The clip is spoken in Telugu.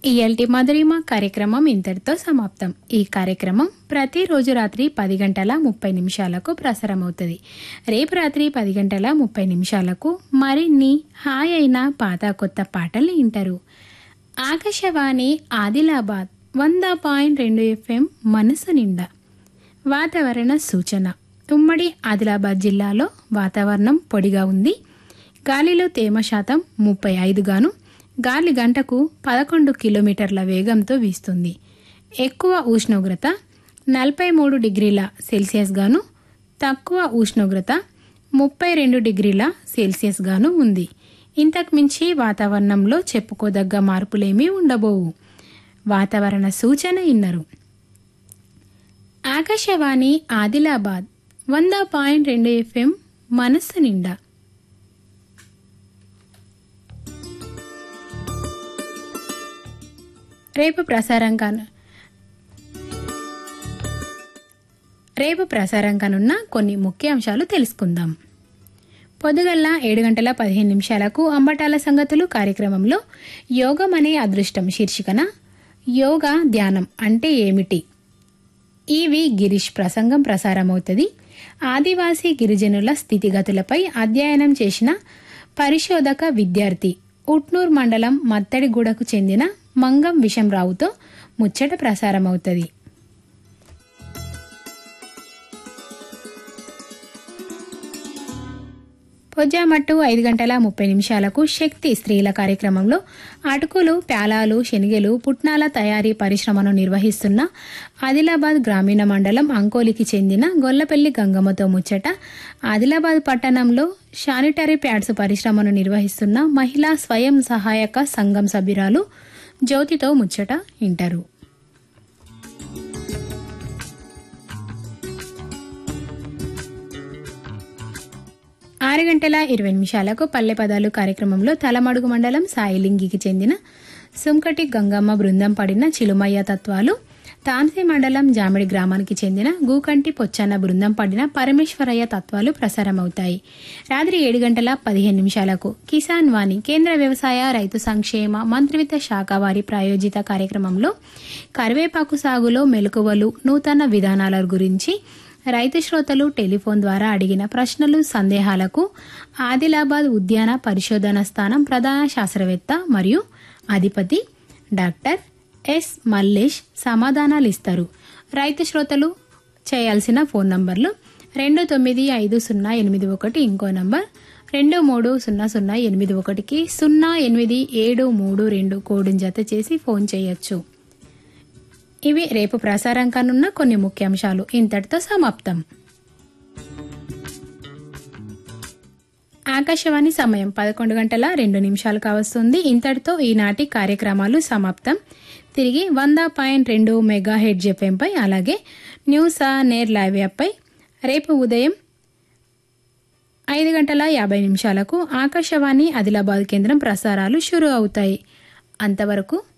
ఇయల్టి మధురిమ కార్యక్రమం ఇంతటితో సమాప్తం ఈ కార్యక్రమం ప్రతిరోజు రాత్రి పది గంటల ముప్పై నిమిషాలకు ప్రసారమవుతుంది రేపు రాత్రి పది గంటల ముప్పై నిమిషాలకు మరిన్ని హాయ్ అయిన పాత కొత్త పాటలు వింటారు ఆకాశవాణి ఆదిలాబాద్ వంద పాయింట్ రెండు ఎఫ్ఎం మనసు నిండా వాతావరణ సూచన ఉమ్మడి ఆదిలాబాద్ జిల్లాలో వాతావరణం పొడిగా ఉంది గాలిలో తేమ శాతం ముప్పై ఐదుగాను గాలి గంటకు పదకొండు కిలోమీటర్ల వేగంతో వీస్తుంది ఎక్కువ ఉష్ణోగ్రత నలభై మూడు డిగ్రీల సెల్సియస్ గాను తక్కువ ఉష్ణోగ్రత ముప్పై రెండు డిగ్రీల సెల్సియస్ గాను ఉంది ఇంతకు మించి వాతావరణంలో చెప్పుకోదగ్గ మార్పులేమీ ఉండబోవు వాతావరణ సూచన ఇన్నరు ఆకాశవాణి ఆదిలాబాద్ వంద పాయింట్ రెండు ఎఫ్ఎం మనస్సు నిండా రేపు ప్రసారం కాను రేపు ప్రసారం కానున్న కొన్ని ముఖ్య అంశాలు తెలుసుకుందాం పొద్దుగల్ల ఏడు గంటల పదిహేను నిమిషాలకు అంబటాల సంగతులు కార్యక్రమంలో యోగం అనే అదృష్టం శీర్షికన యోగా ధ్యానం అంటే ఏమిటి ఈవి గిరీష్ ప్రసంగం ప్రసారమవుతుంది ఆదివాసీ గిరిజనుల స్థితిగతులపై అధ్యయనం చేసిన పరిశోధక విద్యార్థి ఉట్నూర్ మండలం మత్తడిగూడకు చెందిన మంగం విషంరావుతో ముచ్చట ప్రసారమవుతుంది పొజ్జామట్టు ఐదు గంటల ముప్పై నిమిషాలకు శక్తి స్త్రీల కార్యక్రమంలో అటుకులు ప్యాలాలు శనిగెలు పుట్నాల తయారీ పరిశ్రమను నిర్వహిస్తున్న ఆదిలాబాద్ గ్రామీణ మండలం అంకోలికి చెందిన గొల్లపల్లి గంగమ్మతో ముచ్చట ఆదిలాబాద్ పట్టణంలో శానిటరీ ప్యాడ్స్ పరిశ్రమను నిర్వహిస్తున్న మహిళా స్వయం సహాయక సంఘం సభ్యురాలు జ్యోతితో ముచ్చట వింటారు ఆరు గంటల ఇరవై నిమిషాలకు పల్లె పదాలు కార్యక్రమంలో తలమడుగు మండలం సాయిలింగికి చెందిన సుంకటి గంగమ్మ బృందం పడిన చిలుమయ్య తత్వాలు తాన్సీ మండలం జామిడి గ్రామానికి చెందిన గూకంటి పొచ్చన్న బృందం పడిన పరమేశ్వరయ్య తత్వాలు ప్రసారమవుతాయి రాత్రి ఏడు గంటల పదిహేను నిమిషాలకు కిసాన్ వాణి కేంద్ర వ్యవసాయ రైతు సంక్షేమ మంత్రిత్వ శాఖ వారి ప్రాయోజిత కార్యక్రమంలో కరివేపాకు సాగులో మెలకువలు నూతన విధానాల గురించి రైతు శ్రోతలు టెలిఫోన్ ద్వారా అడిగిన ప్రశ్నలు సందేహాలకు ఆదిలాబాద్ ఉద్యాన పరిశోధన స్థానం ప్రధాన శాస్త్రవేత్త మరియు అధిపతి డాక్టర్ ఎస్ మల్లేష్ సమాధానాలు ఇస్తారు రైతు శ్రోతలు చేయాల్సిన ఫోన్ నంబర్లు రెండు తొమ్మిది ఐదు సున్నా ఎనిమిది ఒకటి ఇంకో నంబర్ రెండు మూడు సున్నా సున్నా ఎనిమిది ఒకటికి సున్నా ఎనిమిది ఏడు మూడు రెండు కోడుని జత చేసి ఫోన్ చేయొచ్చు ఇవి రేపు ప్రసారం కానున్న కొన్ని ముఖ్యాంశాలు ఇంతటితో సమాప్తం ఆకాశవాణి సమయం పదకొండు గంటల రెండు నిమిషాలు కావస్తుంది ఇంతటితో ఈనాటి కార్యక్రమాలు సమాప్తం తిరిగి వంద పాయింట్ రెండు మెగా హెడ్ జెఫ్ఎంపై అలాగే న్యూస్ ఆ నేర్ లైవ్ యాప్పై రేపు ఉదయం ఐదు గంటల యాభై నిమిషాలకు ఆకాశవాణి ఆదిలాబాద్ కేంద్రం ప్రసారాలు షురు అవుతాయి అంతవరకు